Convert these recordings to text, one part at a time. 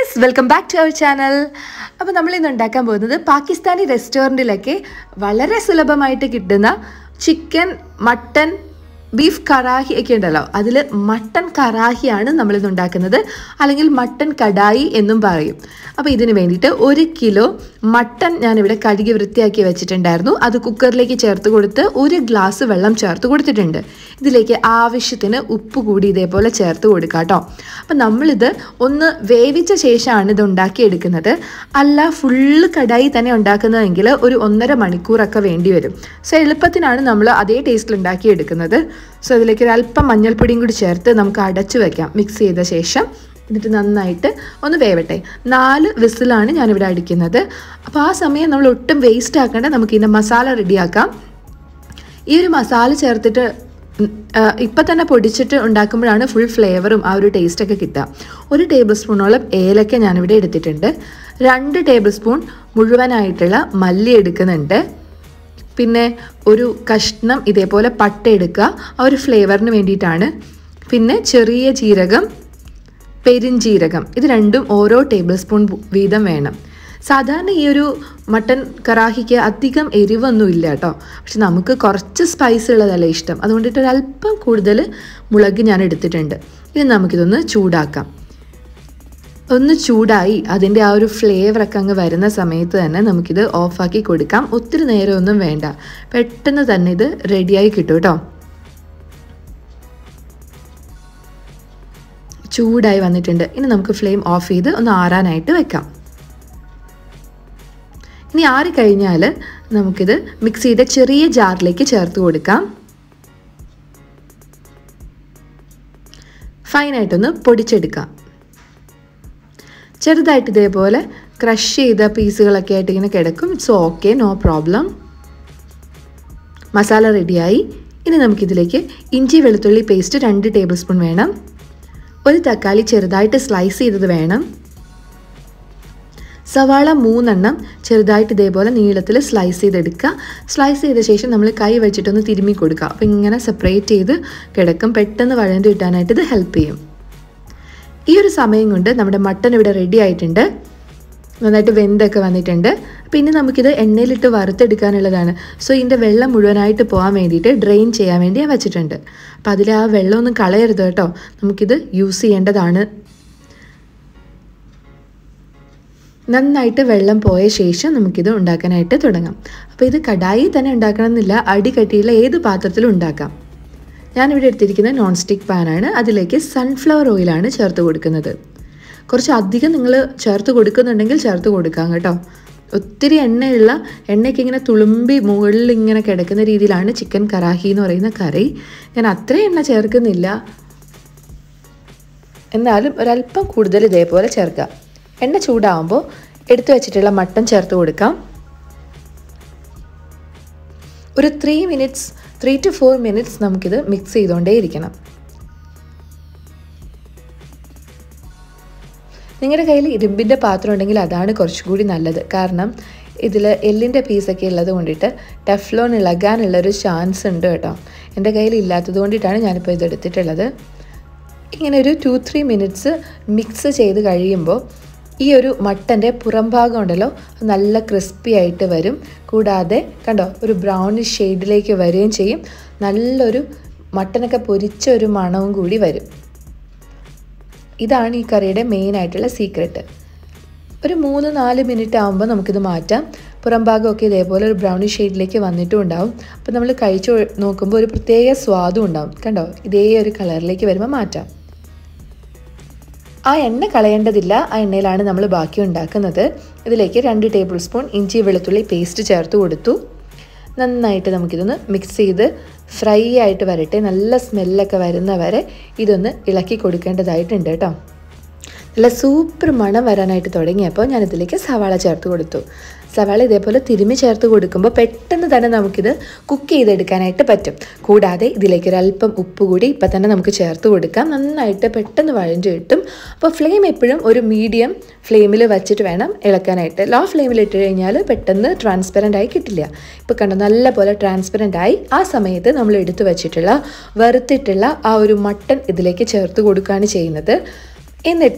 guys welcome back to our channel അപ്പോൾ നമ്മൾ ഇന്ന് ഉണ്ടാക്കാൻ പോകുന്നത് പാകിസ്ഥാനി റെസ്റ്റോറൻറ്റിലൊക്കെ വളരെ സുലഭമായിട്ട് കിട്ടുന്ന ചിക്കൻ മട്ടൻ ബീഫ് കറാഹി ഒക്കെ ഉണ്ടല്ലോ അതിൽ മട്ടൻ കറാഹിയാണ് നമ്മളിന്ന് ഉണ്ടാക്കുന്നത് അല്ലെങ്കിൽ മട്ടൻ കടായി എന്നും പറയും അപ്പോൾ ഇതിന് വേണ്ടിയിട്ട് ഒരു കിലോ മട്ടൻ ഞാനിവിടെ കഴുകി വൃത്തിയാക്കി വെച്ചിട്ടുണ്ടായിരുന്നു അത് കുക്കറിലേക്ക് ചേർത്ത് കൊടുത്ത് ഒരു ഗ്ലാസ് വെള്ളം ചേർത്ത് കൊടുത്തിട്ടുണ്ട് ഇതിലേക്ക് ആവശ്യത്തിന് ഉപ്പ് കൂടി ഇതേപോലെ ചേർത്ത് കൊടുക്കുക കേട്ടോ അപ്പം നമ്മളിത് ഒന്ന് വേവിച്ച ശേഷമാണ് ഇത് ഉണ്ടാക്കിയെടുക്കുന്നത് അല്ല ഫുള്ള് കടായി തന്നെ ഉണ്ടാക്കുന്നതെങ്കിൽ ഒരു ഒന്നര മണിക്കൂറൊക്കെ വേണ്ടി വരും സോ എളുപ്പത്തിനാണ് നമ്മൾ അതേ ടേസ്റ്റിൽ ഉണ്ടാക്കിയെടുക്കുന്നത് സോ അതിലേക്ക് ഒരു അല്പം മഞ്ഞൾപ്പൊടിയും കൂടി ചേർത്ത് നമുക്ക് അടച്ചു വെക്കാം മിക്സ് ചെയ്ത ശേഷം എന്നിട്ട് നന്നായിട്ട് ഒന്ന് വേവട്ടെ നാല് വിസിലാണ് ഞാനിവിടെ അടിക്കുന്നത് അപ്പോൾ ആ സമയം നമ്മൾ ഒട്ടും വേസ്റ്റ് ആക്കേണ്ട നമുക്ക് ഇതിൻ്റെ മസാല റെഡിയാക്കാം ഈ ഒരു മസാല ചേർത്തിട്ട് ഇപ്പം തന്നെ പൊടിച്ചിട്ട് ഉണ്ടാക്കുമ്പോഴാണ് ഫുൾ ഫ്ലേവറും ആ ഒരു ടേസ്റ്റൊക്കെ കിട്ടുക ഒരു ടേബിൾ സ്പൂണോളം ഏലക്ക ഞാനിവിടെ എടുത്തിട്ടുണ്ട് രണ്ട് ടേബിൾ സ്പൂൺ മുഴുവനായിട്ടുള്ള മല്ലി എടുക്കുന്നുണ്ട് പിന്നെ ഒരു കഷ്ണം ഇതേപോലെ പട്ട എടുക്കുക ആ ഒരു ഫ്ലേവറിന് വേണ്ടിയിട്ടാണ് പിന്നെ ചെറിയ ജീരകം പെരിഞ്ജീരകം ഇത് രണ്ടും ഓരോ ടേബിൾ സ്പൂൺ വീതം വേണം സാധാരണ ഈ ഒരു മട്ടൻ കറാഹിക്ക് അധികം എരിവൊന്നും ഇല്ല കേട്ടോ പക്ഷെ നമുക്ക് കുറച്ച് സ്പൈസ് ഉള്ളതല്ല ഇഷ്ടം അതുകൊണ്ടിട്ട് ഒരല്പം കൂടുതൽ മുളക് ഞാൻ എടുത്തിട്ടുണ്ട് ഇനി നമുക്കിതൊന്ന് ചൂടാക്കാം ഒന്ന് ചൂടായി അതിൻ്റെ ആ ഒരു ഫ്ലേവറൊക്കെ അങ്ങ് വരുന്ന സമയത്ത് തന്നെ നമുക്കിത് ഓഫാക്കി കൊടുക്കാം ഒത്തിരി നേരമൊന്നും വേണ്ട പെട്ടെന്ന് തന്നെ ഇത് റെഡിയായി കിട്ടും കേട്ടോ ചൂടായി വന്നിട്ടുണ്ട് ഇനി നമുക്ക് ഫ്ലെയിം ഓഫ് ചെയ്ത് ഒന്ന് ആറാനായിട്ട് വെക്കാം ഇനി ആറിക്കഴിഞ്ഞാൽ നമുക്കിത് മിക്സിയുടെ ചെറിയ ജാറിലേക്ക് ചേർത്ത് കൊടുക്കാം ഫൈനായിട്ടൊന്ന് പൊടിച്ചെടുക്കാം ചെറുതായിട്ട് ഇതേപോലെ ക്രഷ് ചെയ്ത പീസുകളൊക്കെ ആയിട്ട് ഇങ്ങനെ കിടക്കും it's okay no problem masala റെഡിയായി ഇനി നമുക്കിതിലേക്ക് ഇഞ്ചി വെളുത്തുള്ളി പേസ്റ്റ് രണ്ട് ടേബിൾ സ്പൂൺ വേണം ഒരു തക്കാളി ചെറുതായിട്ട് സ്ലൈസ് ചെയ്തത് വേണം സവാള മൂന്നെണ്ണം ചെറുതായിട്ട് ഇതേപോലെ നീളത്തിൽ സ്ലൈസ് ചെയ്തെടുക്കുക സ്ലൈസ് ചെയ്ത ശേഷം നമ്മൾ കൈ വെച്ചിട്ടൊന്ന് തിരുമ്മി കൊടുക്കുക അപ്പോൾ ഇങ്ങനെ സെപ്പറേറ്റ് ചെയ്ത് കിടക്കും പെട്ടെന്ന് വഴണ്ട് കിട്ടാനായിട്ട് ഇത് ഹെൽപ്പ് ചെയ്യും ഈ ഒരു സമയം കൊണ്ട് നമ്മുടെ മട്ടൻ ഇവിടെ റെഡി ആയിട്ടുണ്ട് നന്നായിട്ട് വെന്തൊക്കെ വന്നിട്ടുണ്ട് പിന്നെ നമുക്കിത് എണ്ണയിലിട്ട് വറുത്തെടുക്കാനുള്ളതാണ് സോ ഇതിൻ്റെ വെള്ളം മുഴുവനായിട്ട് പോകാൻ വേണ്ടിയിട്ട് ഡ്രെയിൻ ചെയ്യാൻ വേണ്ടി ഞാൻ വെച്ചിട്ടുണ്ട് അപ്പോൾ അതിൽ ആ വെള്ളമൊന്നും കളയരുത് കേട്ടോ നമുക്കിത് യൂസ് ചെയ്യേണ്ടതാണ് നന്നായിട്ട് വെള്ളം പോയ ശേഷം നമുക്കിത് ഉണ്ടാക്കാനായിട്ട് തുടങ്ങാം അപ്പോൾ ഇത് കടായി തന്നെ ഉണ്ടാക്കണമെന്നില്ല അടി കട്ടിയുള്ള ഏത് പാത്രത്തിലും ഉണ്ടാക്കാം ഞാനിവിടെ എടുത്തിരിക്കുന്ന നോൺ സ്റ്റിക്ക് പാനാണ് അതിലേക്ക് സൺഫ്ലവർ ഓയിലാണ് ചേർത്ത് കൊടുക്കുന്നത് കുറച്ച് അധികം നിങ്ങൾ ചേർത്ത് കൊടുക്കുന്നുണ്ടെങ്കിൽ ചേർത്ത് കൊടുക്കാം കേട്ടോ ഒത്തിരി എണ്ണയുള്ള എണ്ണയ്ക്ക് ഇങ്ങനെ തുളുമ്പി മുകളിൽ ഇങ്ങനെ കിടക്കുന്ന രീതിയിലാണ് ചിക്കൻ കറാഹി എന്ന് പറയുന്ന കറി ഞാൻ അത്രയും എണ്ണ ചേർക്കുന്നില്ല എന്നാലും ഒരല്പം കൂടുതൽ ഇതേപോലെ ചേർക്കുക എണ്ണ ചൂടാകുമ്പോൾ എടുത്തു വെച്ചിട്ടുള്ള മട്ടൻ ചേർത്ത് കൊടുക്കാം ഒരു three minutes three two four minutes നമുക്കിത് മിക്സ് ചെയ്തുകൊണ്ടേ ഇരിക്കണം നിങ്ങളുടെ കയ്യിൽ ഇരുമ്പിൻ്റെ പാത്രം ഉണ്ടെങ്കിൽ അതാണ് കുറച്ചുകൂടി നല്ലത് കാരണം ഇതിൽ എല്ലിൻ്റെ പീസൊക്കെ ഉള്ളത് കൊണ്ടിട്ട് ടെഫ്ലോൺ ഇളകാനുള്ളൊരു ചാൻസ് ഉണ്ട് കേട്ടോ എൻ്റെ കയ്യിൽ ഇല്ലാത്തത് കൊണ്ടിട്ടാണ് ഞാനിപ്പോൾ ഇത് എടുത്തിട്ടുള്ളത് ഇങ്ങനെ ഒരു ടു ത്രീ മിനിറ്റ്സ് മിക്സ് ചെയ്ത് കഴിയുമ്പോൾ ഈ ഒരു മട്ടൻ്റെ പുറം ഭാഗം ഉണ്ടല്ലോ നല്ല ക്രിസ്പി ആയിട്ട് വരും കൂടാതെ കണ്ടോ ഒരു ബ്രൗണിഷ് ഷെയ്ഡിലേക്ക് വരികയും ചെയ്യും നല്ലൊരു മട്ടനൊക്കെ പൊരിച്ച ഒരു മണവും കൂടി വരും ഇതാണ് ഈ കറിയുടെ മെയിൻ ആയിട്ടുള്ള സീക്രട്ട് ഒരു മൂന്ന് നാല് മിനിറ്റ് ആകുമ്പോൾ നമുക്കിത് മാറ്റാം പുറം ഭാഗമൊക്കെ ഇതേപോലെ ഒരു ബ്രൗണിഷ് ഷെയ്ഡിലേക്ക് വന്നിട്ടും ഉണ്ടാവും അപ്പോൾ നമ്മൾ കഴിച്ചു നോക്കുമ്പോൾ ഒരു പ്രത്യേക സ്വാദും ഉണ്ടാവും കണ്ടോ ഇതേ ഒരു കളറിലേക്ക് വരുമ്പോൾ മാറ്റാം ആ എണ്ണ കളയേണ്ടതില്ല ആ എണ്ണയിലാണ് നമ്മൾ ബാക്കി ഉണ്ടാക്കുന്നത് ഇതിലേക്ക് രണ്ട് ടേബിൾ സ്പൂൺ ഇഞ്ചി വെളുത്തുള്ളി പേസ്റ്റ് ചേർത്ത് കൊടുത്തു നന്നായിട്ട് നമുക്കിതൊന്ന് മിക്സ് ചെയ്ത് ഫ്രൈ ആയിട്ട് വരട്ടെ നല്ല സ്മെല്ലൊക്കെ വരുന്ന വരെ ഇതൊന്ന് ഇളക്കി കൊടുക്കേണ്ടതായിട്ടുണ്ട് കേട്ടോ നല്ല സൂപ്പർ മണം വരാനായിട്ട് തുടങ്ങിയപ്പോൾ ഞാനിതിലേക്ക് സവാള ചേർത്ത് കൊടുത്തു സവാള ഇതേപോലെ തിരുമ്മി ചേർത്ത് കൊടുക്കുമ്പോൾ പെട്ടെന്ന് തന്നെ നമുക്കിത് കുക്ക് ചെയ്തെടുക്കാനായിട്ട് പറ്റും കൂടാതെ ഇതിലേക്ക് ഒരല്പം ഉപ്പ് കൂടി ഇപ്പം തന്നെ നമുക്ക് ചേർത്ത് കൊടുക്കാം നന്നായിട്ട് പെട്ടെന്ന് വഴഞ്ഞു കിട്ടും അപ്പോൾ ഫ്ലെയിം എപ്പോഴും ഒരു മീഡിയം ഫ്ലെയിമിൽ വെച്ചിട്ട് വേണം ഇളക്കാനായിട്ട് ലോ ഫ്ലെയിമിൽ ഇട്ട് കഴിഞ്ഞാൽ പെട്ടെന്ന് ട്രാൻസ്പെറൻ്റ് ആയി കിട്ടില്ല ഇപ്പോൾ കണ്ടോ നല്ല പോലെ ട്രാൻസ്പെറൻ്റ് ആയി ആ സമയത്ത് നമ്മൾ എടുത്തു വെച്ചിട്ടുള്ള വറുത്തിട്ടുള്ള ആ ഒരു മട്ടൺ ഇതിലേക്ക് ചേർത്ത് കൊടുക്കുകയാണ് ചെയ്യുന്നത് എന്നിട്ട്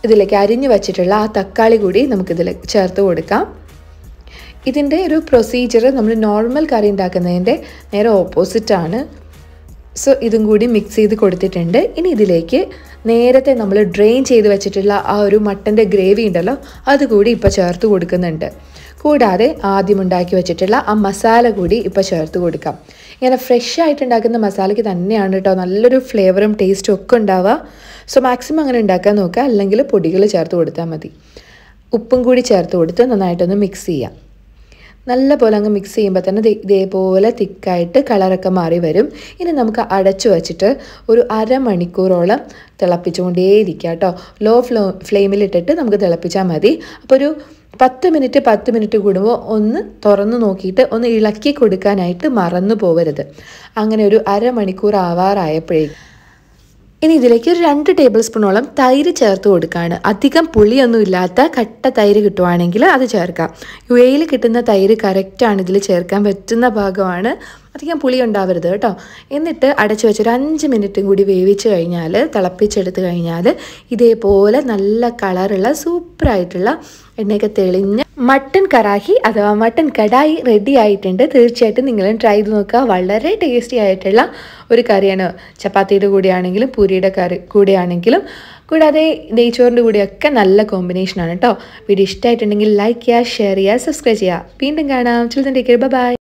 ഇതിലേക്ക് അരിഞ്ഞു വച്ചിട്ടുള്ള ആ തക്കാളി കൂടി നമുക്കിതിൽ ചേർത്ത് കൊടുക്കാം ഇതിൻ്റെ ഒരു പ്രൊസീജിയർ നമ്മൾ നോർമൽ കറി ഉണ്ടാക്കുന്നതിൻ്റെ നേരെ ഓപ്പോസിറ്റാണ് സോ ഇതും കൂടി മിക്സ് ചെയ്ത് കൊടുത്തിട്ടുണ്ട് ഇനി ഇതിലേക്ക് നേരത്തെ നമ്മൾ ഡ്രെയിൻ ചെയ്ത് വെച്ചിട്ടുള്ള ആ ഒരു മട്ടൻ്റെ ഗ്രേവി ഉണ്ടല്ലോ അതുകൂടി ഇപ്പോൾ ചേർത്ത് കൊടുക്കുന്നുണ്ട് കൂടാതെ ആദ്യം ഉണ്ടാക്കി വെച്ചിട്ടുള്ള ആ മസാല കൂടി ഇപ്പോൾ ചേർത്ത് കൊടുക്കാം ഇങ്ങനെ ഫ്രഷ് ആയിട്ട് ഉണ്ടാക്കുന്ന മസാലയ്ക്ക് തന്നെയാണ് കേട്ടോ നല്ലൊരു ഫ്ലേവറും ടേസ്റ്റും ഒക്കെ ഉണ്ടാവുക സോ മാക്സിമം അങ്ങനെ ഉണ്ടാക്കാൻ നോക്കുക അല്ലെങ്കിൽ പൊടികൾ ചേർത്ത് കൊടുത്താൽ മതി ഉപ്പും കൂടി ചേർത്ത് കൊടുത്ത് നന്നായിട്ടൊന്ന് മിക്സ് ചെയ്യാം നല്ല പോലെ അങ്ങ് മിക്സ് ചെയ്യുമ്പോൾ തന്നെ ദേ- ഇതേപോലെ തിക്കായിട്ട് കളറൊക്കെ മാറി വരും ഇനി നമുക്ക് അടച്ചു വച്ചിട്ട് ഒരു അരമണിക്കൂറോളം തിളപ്പിച്ചുകൊണ്ടേയിരിക്കുക കേട്ടോ ലോ ഫ്ലോ ഫ്ലെയിമിലിട്ടിട്ട് നമുക്ക് തിളപ്പിച്ചാൽ മതി അപ്പോൾ ഒരു പത്ത് മിനിറ്റ് പത്ത് മിനിറ്റ് കൂടുമ്പോൾ ഒന്ന് തുറന്ന് നോക്കിയിട്ട് ഒന്ന് ഇളക്കി കൊടുക്കാനായിട്ട് മറന്നു പോകരുത് അങ്ങനെ ഒരു അരമണിക്കൂർ ആവാറായപ്പോഴേക്കും ഇനി ഇതിലേക്ക് ഒരു രണ്ട് ടേബിൾ സ്പൂണോളം തൈര് ചേർത്ത് കൊടുക്കുകയാണ് അധികം പുളിയൊന്നും ഇല്ലാത്ത കട്ട തൈര് കിട്ടുവാണെങ്കിൽ അത് ചേർക്കാം യു എയിൽ കിട്ടുന്ന തൈര് കറക്റ്റാണ് ഇതിൽ ചേർക്കാൻ പറ്റുന്ന ഭാഗമാണ് അധികം പുളി ഉണ്ടാവരുത് കേട്ടോ എന്നിട്ട് അടച്ചു വെച്ചൊരു അഞ്ച് മിനിറ്റും കൂടി വേവിച്ച് കഴിഞ്ഞാൽ തിളപ്പിച്ചെടുത്ത് കഴിഞ്ഞാൽ ഇതേപോലെ നല്ല കളറുള്ള സൂപ്പറായിട്ടുള്ള എണ്ണയൊക്കെ തെളിഞ്ഞ മട്ടൻ കറാഹി അഥവാ മട്ടൻ കടായി റെഡി ആയിട്ടുണ്ട് തീർച്ചയായിട്ടും നിങ്ങളും ട്രൈ ചെയ്ത് നോക്കുക വളരെ ടേസ്റ്റി ആയിട്ടുള്ള ഒരു കറിയാണ് ചപ്പാത്തിയുടെ കൂടെയാണെങ്കിലും പൂരിയുടെ കറി കൂടെയാണെങ്കിലും കൂടാതെ നെയ്ച്ചോറിൻ്റെ കൂടെയൊക്കെ നല്ല കോമ്പിനേഷനാണ് കേട്ടോ വീഡിയോ ഇഷ്ടമായിട്ടുണ്ടെങ്കിൽ ലൈക്ക് ചെയ്യുക ഷെയർ ചെയ്യുക സബ്സ്ക്രൈബ് ചെയ്യുക വീണ്ടും കാണാം ചിലതിൻ്റെ ബൈ